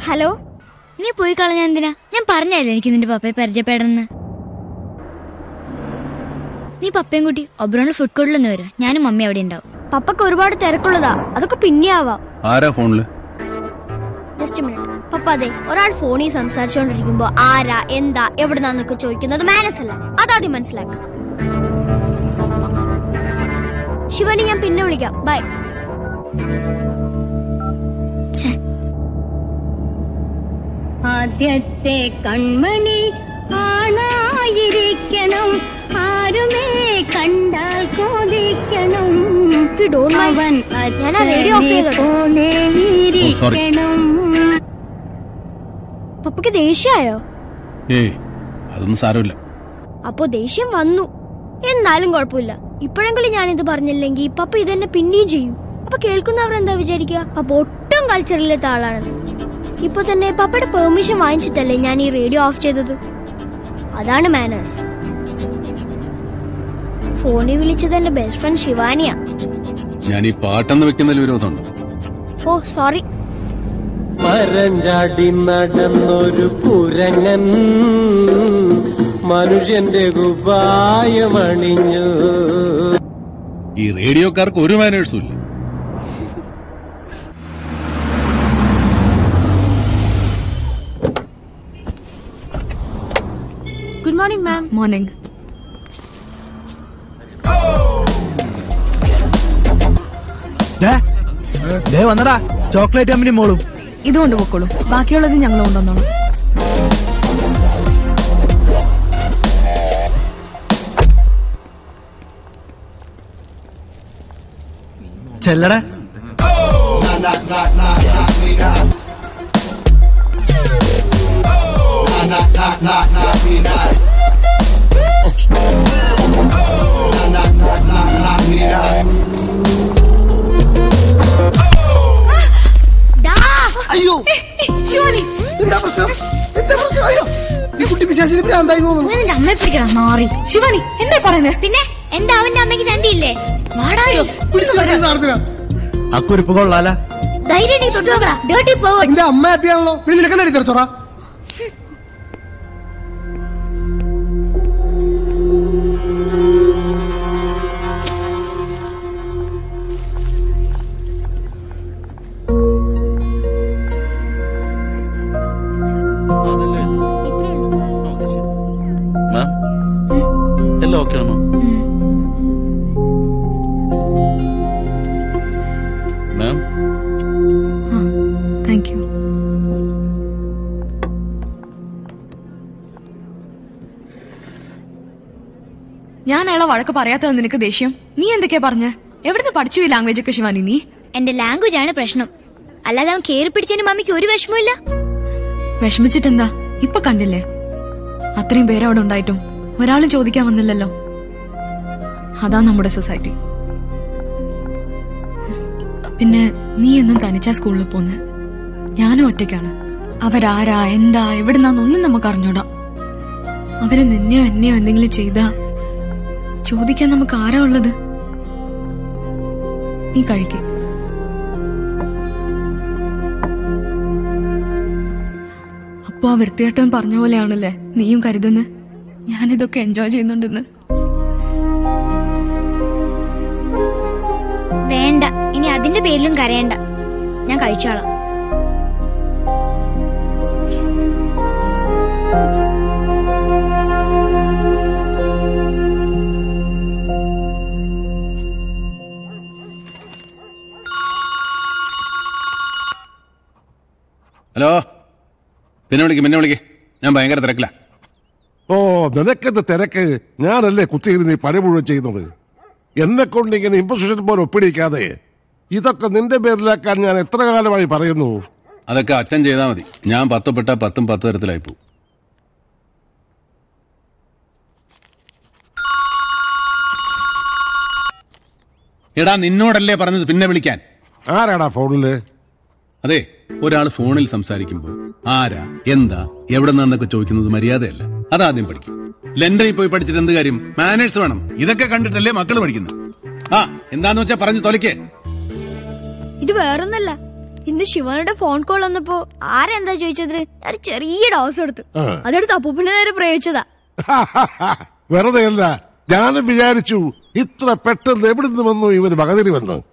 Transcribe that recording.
Hello നീ പോയി കളഞ്ഞ എന്തിനാ ഞാൻ പറഞ്ഞല്ലേ എനിക്ക് നിന്റെ പപ്പയെ പരിചയപ്പെടണമെന്ന് നീ പപ്പയും കൂട്ടി ഒബ്രോണിൽ ഫുഡ് കോർട്ടിലൊന്ന് വരും ഞാനും മമ്മി അവിടെ ഉണ്ടാവും പപ്പക്ക് ഒരുപാട് തിരക്കുള്ളതാ അതൊക്കെ പിന്നെ ആവാം ആരാ ഫോണില് ജസ്റ്റ് മിനിറ്റ് പപ്പ അതെ ഒരാൾ ഫോണിൽ സംസാരിച്ചുകൊണ്ടിരിക്കുമ്പോ ആരാ എന്താ എവിടുന്നാന്നൊക്കെ ചോദിക്കുന്നത് മാനസ് അല്ല അതാദ്യം മനസ്സിലാക്കാം ശിവനെ ഞാൻ പിന്നെ വിളിക്കാം ബൈ ആദ്യത്തെ കൺമണി ആണായിരിക്കണം ആരുമേ കണ്ടാൽ കൊതിക്കണം If you don't mind, അവൻ ഞാൻ ആ radio off ചെയ്തോട്ടെ. പോലെ Oh, sorry. ഇരിക്കണം പപ്പക്ക് ദേഷ്യായോ ഏയ് അതൊന്നും സാരമില്ല അപ്പോ ദേഷ്യം വന്നു എന്നാലും കുഴപ്പമില്ല ഇപ്പോഴെങ്കിലും ഞാനിത് പറഞ്ഞില്ലെങ്കിൽ പപ്പ ഇതെന്നെ പിന്നെയും ചെയ്യും അപ്പൊ കേൾക്കുന്നവർ എന്താ വിചാരിക്കുക പപ്പ ഒട്ടും കൾച്ചറില്ലാത്ത ആളാണെന്ന് ഇപ്പൊ തന്നെ പപ്പയുടെ പെർമിഷൻ വാങ്ങിച്ചിട്ടല്ലേ ഞാൻ ഈ റേഡിയോ ഓഫ് ചെയ്തത് അതാണ് മാനേഴ്സ് ഫോണിൽ വിളിച്ചത് എന്റെ ബെസ്റ്റ് ഫ്രണ്ട് ശിവാനിയാ ഞാൻ ഈ പാട്ടെന്ന് വെക്കുന്നതിൽ വിരോധമുണ്ടോ ഓ സോറി മരഞ്ചാടി നടന്നൊരു കുരങ്ങൻ മനുഷ്യന്റെ കുപ്പായമണിഞ്ഞു ഈ റേഡിയോക്കാർക്ക് ഒരു മാനേഴ്സും ഇല്ല ഗുഡ് മോർണിംഗ് മാം മോർണിംഗ് വന്നടാ ചോക്ലേറ്റ് കമ്പനി മോളും ഇത് കൊണ്ടുപോക്കോളൂ ബാക്കിയുള്ളത് ഞങ്ങൾ കൊണ്ടുവന്നോളൂ ചെല്ലടാ അയ്യോ എന്താ പ്രശ്നം എന്താ പ്രശ്നം അയ്യോ ഈ കുട്ടി പിശാചിന് ഭ്രാന്തായി തോന്നുന്നു നീ നിന്റെ അമ്മയെ പിടിക്കണം മാറി ശിവാനി എന്താ പറയുന്നത് പിന്നെ എന്താ അവന്റെ അമ്മയ്ക്ക് ചന്തിയില്ലേ വാടായോ പിടിച്ചു കെട്ടി സാധനത്തിനാ അക്കുരിപ്പ് കൊള്ളാല ധൈര്യം ഉണ്ടെങ്കിൽ തൊട്ട് നോക്കടാ ഡേർട്ടി പോവോ നിന്റെ അമ്മ ഹാപ്പിയാണല്ലോ നീ നിനക്കെന്താ തെരച്ചോറാ മാം എല്ലാം ഓക്കെ ആണോ മാം താങ്ക് യു ഞാൻ അയാളെ വഴക്ക് പറയാത്തത് നിനക്ക് ദേഷ്യം നീ എന്തൊക്കെയാ പറഞ്ഞ എവിടുന്ന് പഠിച്ചു ഈ ലാംഗ്വേജ് ഒക്കെ ശിവാനി നീ എന്റെ ലാംഗ്വേജ് ആണ് പ്രശ്നം അല്ലാതെ അവൻ കേറി പിടിച്ചതിന് മമ്മിക്ക് ഒരു വിഷമമില്ല വിഷമിച്ചിട്ടെന്താ ഇപ്പൊ കണ്ടില്ലേ അത്രയും പേരവിടെ ഉണ്ടായിട്ടും ഒരാളും ചോദിക്കാൻ വന്നില്ലല്ലോ അതാ നമ്മുടെ സൊസൈറ്റി പിന്നെ നീ എന്നും തനിച്ചാ സ്കൂളിൽ പോന്നെ ഞാനും ഒറ്റയ്ക്കാണ് അവരാരാ എന്താ എവിടുന്നാന്നൊന്നും നമുക്ക് അറിഞ്ഞൂടാ അവര് നിന്നെയോ എന്നെയോ എന്തെങ്കിലും ചെയ്താ ചോദിക്കാൻ നമുക്ക് ആരാ ഉള്ളത് നീ കഴിക്കേ അപ്പൊ ആ വൃത്തിയായിട്ടവൻ പറഞ്ഞ പോലെയാണല്ലേ നീയും കരുതുന്നത് ഞാനിതൊക്കെ എൻജോയ് ചെയ്യുന്നുണ്ടെന്ന് വേണ്ട ഇനി അതിന്റെ പേരിലും കരയണ്ട ഞാൻ കഴിച്ചോളാം ഹലോ പിന്നെ വിളിക്ക് പിന്നെ വിളിക്ക് ഞാൻ ഭയങ്കര തിരക്കില്ല ഓ നിനക്കെന്ത് തിരക്ക് ഞാനല്ലേ കുത്തിയിരുന്ന് ഈ പണി മുഴുവൻ ചെയ്യുന്നത് എന്നെ കൊണ്ട് ഇങ്ങനെ ഇമ്പോസിഷൻ പോലെ ഒപ്പിടിക്കാതെ ഇതൊക്കെ നിന്റെ പേരിലാക്കാൻ ഞാൻ എത്ര കാലമായി പറയുന്നു അതൊക്കെ അച്ഛൻ ചെയ്താൽ മതി ഞാൻ പത്തുപ്പെട്ട പത്തും പത്ത് തരത്തിലായി പോകും എടാ നിന്നോടല്ലേ പറഞ്ഞത് പിന്നെ വിളിക്കാൻ ആരാടാ ഫോണില് അതെ ഒരാൾ ഫോണിൽ സംസാരിക്കുമ്പോൾ ആരാ എന്താ എവിടെ നിന്നൊക്കെ ചോദിക്കുന്നത് മര്യാദയല്ല അതാദ്യം പഠിക്കും ലണ്ടനിൽ പോയി പഠിച്ചിട്ട് എന്ത് കാര്യം മാനേഴ്സ് വേണം ഇതൊക്കെ കണ്ടിട്ടല്ലേ മക്കൾ പഠിക്കുന്നത് ആ എന്താന്ന് വെച്ചാ പറഞ്ഞു തൊലക്കേ ഇത് വേറൊന്നല്ല ഇന്ന് ശിവനുടെ ഫോൺ കോൾ വന്നപ്പോ ആരെന്താ ചോദിച്ചത് ഞാൻ ഒരു ചെറിയ ഡോസ് എടുത്തു ആ. അതെടുത്ത് അപ്പൂപ്പിന്റെ നേരെ പ്രയോഗിച്ചതാ വെറുതെ അല്ല ഞാനും വിചാരിച്ചു ഇത്ര പെട്ടെന്ന് എവിടുന്ന് വന്നു ഇവര് മകതിരി വന്ന്